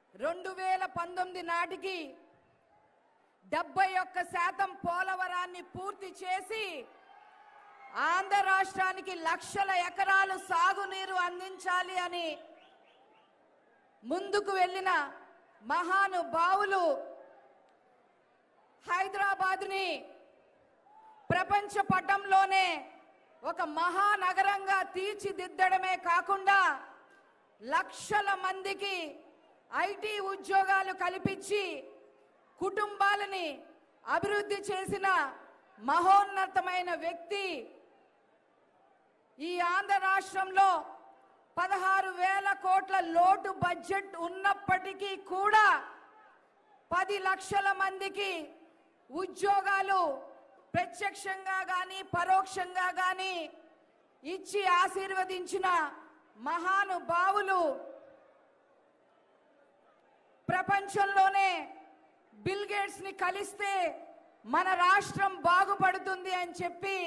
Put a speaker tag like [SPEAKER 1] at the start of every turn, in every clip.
[SPEAKER 1] రెండు వేల పంతొమ్మిది నాటికి డెబ్బై ఒక్క శాతం పోలవరాన్ని పూర్తి చేసి ఆంధ్ర రాష్ట్రానికి లక్షల ఎకరాలు సాగునీరు అందించాలి అని ముందుకు వెళ్ళిన మహానుభావులు హైదరాబాద్ని ప్రపంచ పటంలోనే ఒక మహానగరంగా తీర్చిదిద్దడమే కాకుండా లక్షల మందికి ఐటీ ఉద్యోగాలు కల్పించి కుటుంబాలని అభివృద్ధి చేసిన మహోన్నతమైన వ్యక్తి ఈ ఆంధ్ర రాష్ట్రంలో పదహారు వేల కోట్ల లోటు బడ్జెట్ ఉన్నప్పటికీ కూడా పది లక్షల మందికి ఉద్యోగాలు ప్రత్యక్షంగా కానీ పరోక్షంగా కానీ ఇచ్చి ఆశీర్వదించిన మహానుభావులు ప్రపంచంలోనే బిల్ గేట్స్ ని కలిస్తే మన రాష్ట్రం బాగుపడుతుంది అని చెప్పి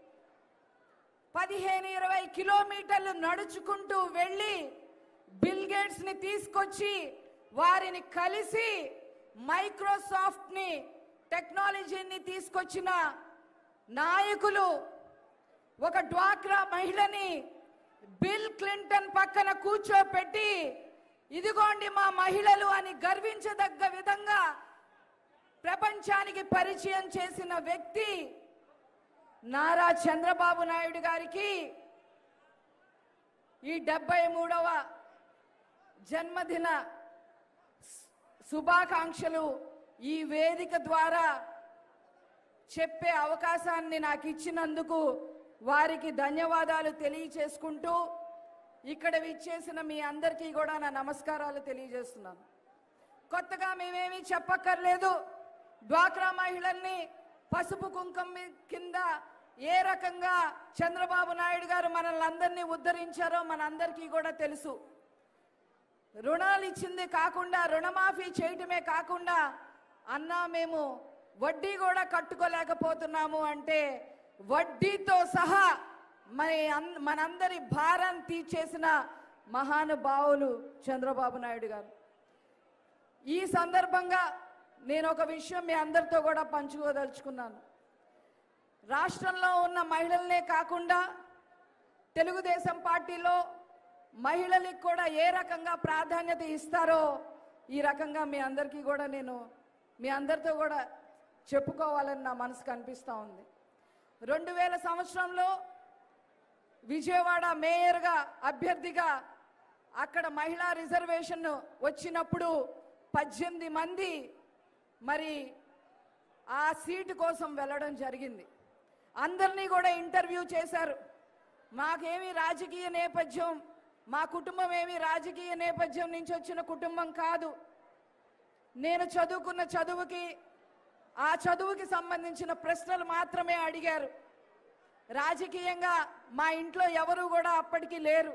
[SPEAKER 1] పదిహేను ఇరవై కిలోమీటర్లు నడుచుకుంటూ వెళ్ళి బిల్ గేట్స్ ని తీసుకొచ్చి వారిని కలిసి మైక్రోసాఫ్ట్ ని టెక్నాలజీని తీసుకొచ్చిన నాయకులు ఒక డ్వాక్రా మహిళని బిల్ క్లింటన్ పక్కన కూర్చోపెట్టి ఇదిగోండి మా మహిళలు అని గర్వించదగ్గ విధంగా ప్రపంచానికి పరిచయం చేసిన వ్యక్తి నారా చంద్రబాబు నాయుడు గారికి ఈ డెబ్బై మూడవ జన్మదిన శుభాకాంక్షలు ఈ వేదిక ద్వారా చెప్పే అవకాశాన్ని నాకు ఇచ్చినందుకు వారికి ధన్యవాదాలు తెలియచేసుకుంటూ ఇక్కడ విచ్చేసిన మీ అందరికీ కూడా నా నమస్కారాలు తెలియజేస్తున్నాను కొత్తగా మేమేమీ చెప్పక్కర్లేదు డ్వాక్రా మహిళల్ని పసుపు కుంకుమ మీ- కింద ఏ రకంగా చంద్రబాబు నాయుడు గారు మనల్ని అందరినీ ఉద్ధరించారో మనందరికీ కూడా తెలుసు రుణాలు ఇచ్చింది కాకుండా రుణమాఫీ చేయటమే కాకుండా అన్నా మేము వడ్డీ కూడా కట్టుకోలేకపోతున్నాము అంటే వడ్డీతో సహా మరి అన్- మనందరి భారం తీర్చేసిన మహానుభావులు చంద్రబాబు నాయుడు గారు ఈ సందర్భంగా నేను ఒక విషయం మీ అందరితో కూడా పంచుకోదలుచుకున్నాను రాష్ట్రంలో ఉన్న మహిళలనే కాకుండా తెలుగుదేశం పార్టీలో మహిళలకు కూడా ఏ రకంగా ప్రాధాన్యత ఇస్తారో ఈ రకంగా మీ అందరికీ కూడా నేను మీ అందరితో కూడా చెప్పుకోవాలని నా మనసుకు అనిపిస్తూ ఉంది రెండు వేల సంవత్సరంలో విజయవాడ మేయర్గా అభ్యర్థిగా అక్కడ మహిళా రిజర్వేషన్ వచ్చినప్పుడు పద్దెనిమిది మంది మరి ఆ సీటు కోసం వెళ్ళడం జరిగింది అందరినీ కూడా ఇంటర్వ్యూ చేశారు మాకేమి రాజకీయ నేపథ్యం మా కుటుంబం ఏమి రాజకీయ నేపథ్యం నుంచి వచ్చిన కుటుంబం కాదు నేను చదువుకున్న చదువుకి ఆ చదువుకి సంబంధించిన ప్రశ్నలు మాత్రమే అడిగారు రాజకీయంగా మా ఇంట్లో ఎవరు కూడా అప్పటికి లేరు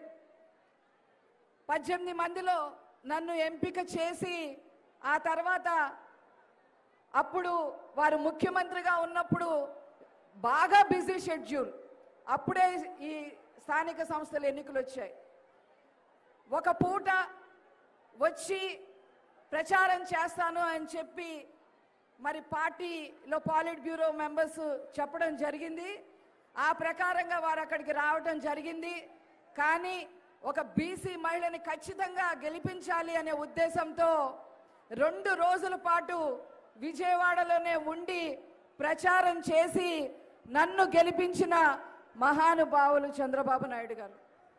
[SPEAKER 1] పద్దెనిమిది మందిలో నన్ను ఎంపిక చేసి ఆ తర్వాత అప్పుడు వారు ముఖ్యమంత్రిగా ఉన్నప్పుడు బాగా బిజీ షెడ్యూల్ అప్పుడే ఈ స్థానిక సంస్థల ఎన్నికలు వచ్చాయి ఒక పూట వచ్చి ప్రచారం చేస్తాను అని చెప్పి మరి పార్టీలో పాలిట్ బ్యూరో మెంబర్స్ చెప్పడం జరిగింది ఆ ప్రకారంగా వారు అక్కడికి రావడం జరిగింది కానీ ఒక బీసీ మహిళని ఖచ్చితంగా గెలిపించాలి అనే ఉద్దేశంతో రెండు రోజుల పాటు విజయవాడలోనే ఉండి ప్రచారం చేసి నన్ను గెలిపించిన మహానుభావులు చంద్రబాబు నాయుడు గారు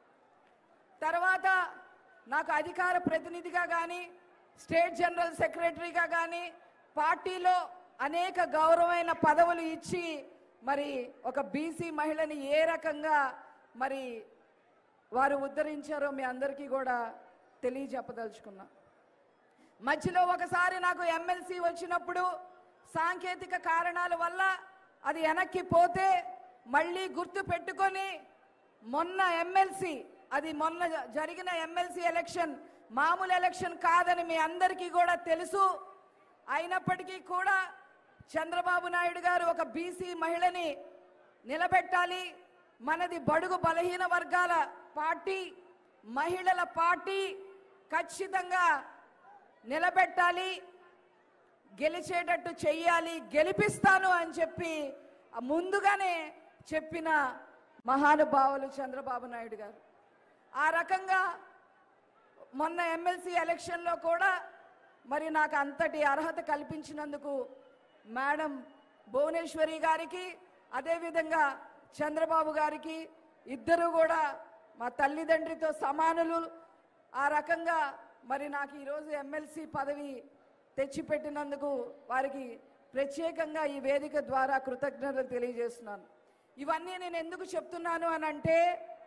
[SPEAKER 1] తర్వాత నాకు అధికార ప్రతినిధిగా కానీ స్టేట్ జనరల్ సెక్రటరీగా కానీ పార్టీలో అనేక గౌరవమైన పదవులు ఇచ్చి మరి ఒక బీసీ మహిళని ఏ రకంగా మరి వారు ఉద్ధరించారో మీ అందరికీ కూడా తెలియజెప్పదలుచుకున్నా మధ్యలో ఒకసారి నాకు ఎమ్మెల్సీ వచ్చినప్పుడు సాంకేతిక కారణాల వల్ల అది వెనక్కి పోతే మళ్ళీ గుర్తు పెట్టుకొని మొన్న ఎమ్మెల్సీ అది మొన్న జ- జరిగిన ఎమ్మెల్సీ ఎలక్షన్ మామూలు ఎలక్షన్ కాదని మీ అందరికీ కూడా తెలుసు అయినప్పటికీ కూడా చంద్రబాబు నాయుడు గారు ఒక బీసీ మహిళని నిలబెట్టాలి మనది బడుగు బలహీన వర్గాల పార్టీ మహిళల పార్టీ ఖచ్చితంగా నిలబెట్టాలి గెలిచేటట్టు చెయ్యాలి గెలిపిస్తాను అని చెప్పి ఆ ముందుగానే చెప్పిన మహానుభావులు చంద్రబాబు నాయుడు గారు ఆ రకంగా మొన్న ఎమ్మెల్సీ ఎలక్షన్లో కూడా మరి నాకు అంతటి అర్హత కల్పించినందుకు మేడం భువనేశ్వరి గారికి అదేవిధంగా చంద్రబాబు గారికి ఇద్దరు కూడా మా తల్లిదండ్రితో సమానులు ఆ రకంగా మరి నాకు ఈరోజు ఎమ్మెల్సీ పదవి తెచ్చిపెట్టినందుకు వారికి ప్రత్యేకంగా ఈ వేదిక ద్వారా కృతజ్ఞతలు తెలియజేస్తున్నాను ఇవన్నీ నేను ఎందుకు చెప్తున్నాను అని అంటే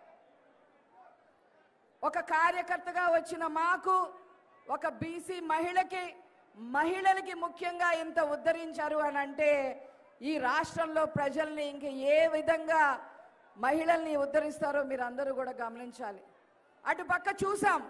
[SPEAKER 1] ఒక కార్యకర్తగా వచ్చిన మాకు ఒక బీసీ మహిళకి మహిళలకి ముఖ్యంగా ఇంత ఉద్ధరించారు అని అంటే ఈ రాష్ట్రంలో ప్రజల్ని ఇంక ఏ విధంగా మహిళల్ని ఉద్ధరిస్తారో మీరు అందరూ కూడా గమనించాలి అటు పక్క చూసాం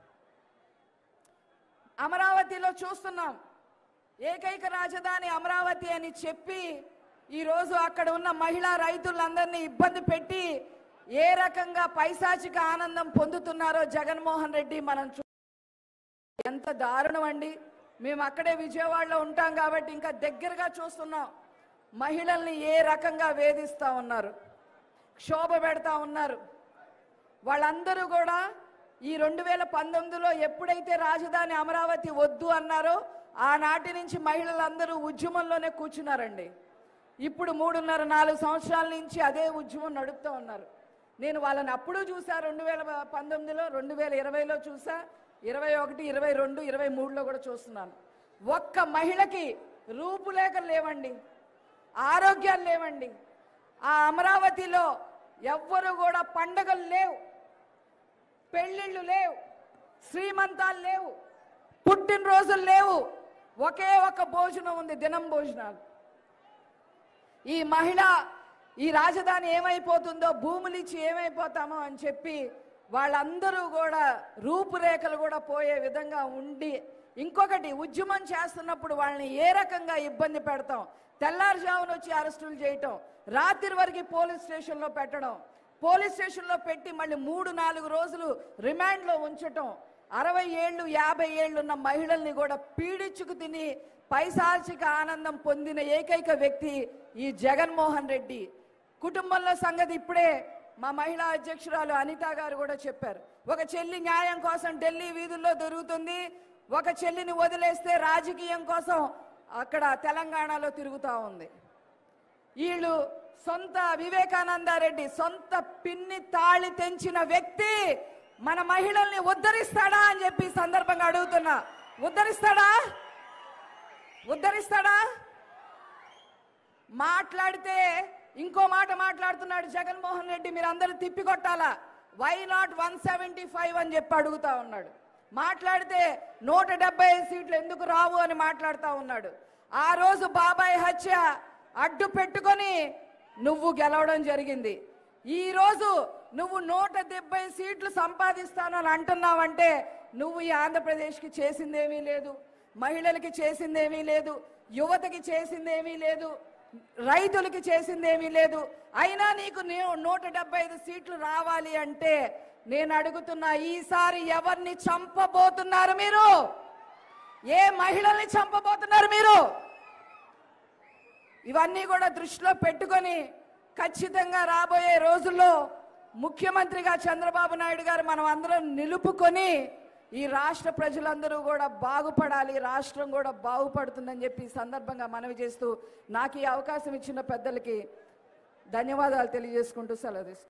[SPEAKER 1] అమరావతిలో చూస్తున్నాం ఏకైక రాజధాని అమరావతి అని చెప్పి ఈరోజు అక్కడ ఉన్న మహిళా రైతులందరినీ ఇబ్బంది పెట్టి ఏ రకంగా పైశాచిక ఆనందం పొందుతున్నారో జగన్మోహన్ రెడ్డి మనం చూ ఎంత దారుణం అండి మేము అక్కడే విజయవాడలో ఉంటాం కాబట్టి ఇంకా దగ్గరగా చూస్తున్నాం మహిళల్ని ఏ రకంగా వేధిస్తా ఉన్నారు క్షోభ పెడతా ఉన్నారు వాళ్ళందరూ కూడా ఈ రెండు వేల పంతొమ్మిదిలో ఎప్పుడైతే రాజధాని అమరావతి వద్దు అన్నారో ఆనాటి నుంచి మహిళలందరూ ఉద్యమంలోనే కూర్చున్నారండి ఇప్పుడు మూడున్నర నాలుగు సంవత్సరాల నుంచి అదే ఉద్యమం నడుపుతూ ఉన్నారు నేను వాళ్ళని అప్పుడు చూసా రెండు వేల పంతొమ్మిదిలో రెండు వేల ఇరవైలో చూసా ఇరవై ఒకటి ఇరవై రెండు ఇరవై మూడులో కూడా చూస్తున్నాను ఒక్క మహిళకి రూపులేఖలు లేవండి ఆరోగ్యాలు లేవండి ఆ అమరావతిలో ఎవ్వరు కూడా పండగలు లేవు పెళ్ళిళ్ళు లేవు శ్రీమంతాలు లేవు పుట్టినరోజులు లేవు ఒకే ఒక భోజనం ఉంది దినం భోజనాలు ఈ మహిళ ఈ రాజధాని ఏమైపోతుందో భూములు ఇచ్చి ఏమైపోతామో అని చెప్పి వాళ్ళందరూ కూడా రూపురేఖలు కూడా పోయే విధంగా ఉండి ఇంకొకటి ఉద్యమం చేస్తున్నప్పుడు వాళ్ళని ఏ రకంగా ఇబ్బంది పెడతాం తెల్లారుజామున వచ్చి అరెస్టులు చేయటం రాత్రి వరకు పోలీస్ స్టేషన్లో పెట్టడం పోలీస్ స్టేషన్లో పెట్టి మళ్ళీ మూడు నాలుగు రోజులు రిమాండ్లో ఉంచటం అరవై ఏళ్ళు యాభై ఏళ్ళు ఉన్న మహిళల్ని కూడా పీడించుకు తిని పైశాచిక ఆనందం పొందిన ఏకైక వ్యక్తి ఈ జగన్మోహన్ రెడ్డి కుటుంబంలో సంగతి ఇప్పుడే మా మహిళా అధ్యక్షురాలు అనిత గారు కూడా చెప్పారు ఒక చెల్లి న్యాయం కోసం ఢిల్లీ వీధుల్లో దొరుకుతుంది ఒక చెల్లిని వదిలేస్తే రాజకీయం కోసం అక్కడ తెలంగాణలో తిరుగుతూ ఉంది వీళ్ళు సొంత వివేకానందారెడ్డి సొంత పిన్ని తాళి తెంచిన వ్యక్తి మన మహిళల్ని ఉద్ధరిస్తాడా అని చెప్పి ఈ సందర్భంగా అడుగుతున్నా ఉద్ధరిస్తాడా ఉద్ధరిస్తాడా మాట్లాడితే ఇంకో మాట మాట్లాడుతున్నాడు జగన్మోహన్ రెడ్డి మీరు అందరూ తిప్పికొట్టాలా why not one seventy five అని చెప్పి అడుగుతా ఉన్నాడు మాట్లాడితే నూట డెబ్బై ఐదు సీట్లు ఎందుకు రావు అని మాట్లాడుతా ఉన్నాడు ఆ రోజు బాబాయ్ హత్య అడ్డు పెట్టుకొని నువ్వు గెలవడం జరిగింది ఈ రోజు నువ్వు నూట డెబ్బై సీట్లు సంపాదిస్తానని అంటున్నావంటే నువ్వు ఈ ఆంధ్రప్రదేశ్కి చేసిందేమీ లేదు మహిళలకి చేసిందేమీ లేదు యువతకి చేసిందేమీ లేదు రైతులకి చేసిందేమీ లేదు అయినా నీకు నీ- నూట డెబ్బై ఐదు సీట్లు రావాలి అంటే నేను అడుగుతున్నా ఈసారి ఎవరిని చంపబోతున్నారు మీరు ఏ మహిళల్ని చంపబోతున్నారు మీరు ఇవన్నీ కూడా దృష్టిలో పెట్టుకొని ఖచ్చితంగా రాబోయే రోజుల్లో ముఖ్యమంత్రిగా చంద్రబాబు నాయుడు గారు మనం అందరం నిలుపుకొని ఈ రాష్ట్ర ప్రజలందరూ కూడా బాగుపడాలి రాష్ట్రం కూడా బాగుపడుతుందని చెప్పి ఈ సందర్భంగా మనవి చేస్తూ నాకు ఈ అవకాశం ఇచ్చిన పెద్దలకి ధన్యవాదాలు తెలియజేసుకుంటూ సెలవు తీసుకుంటాను.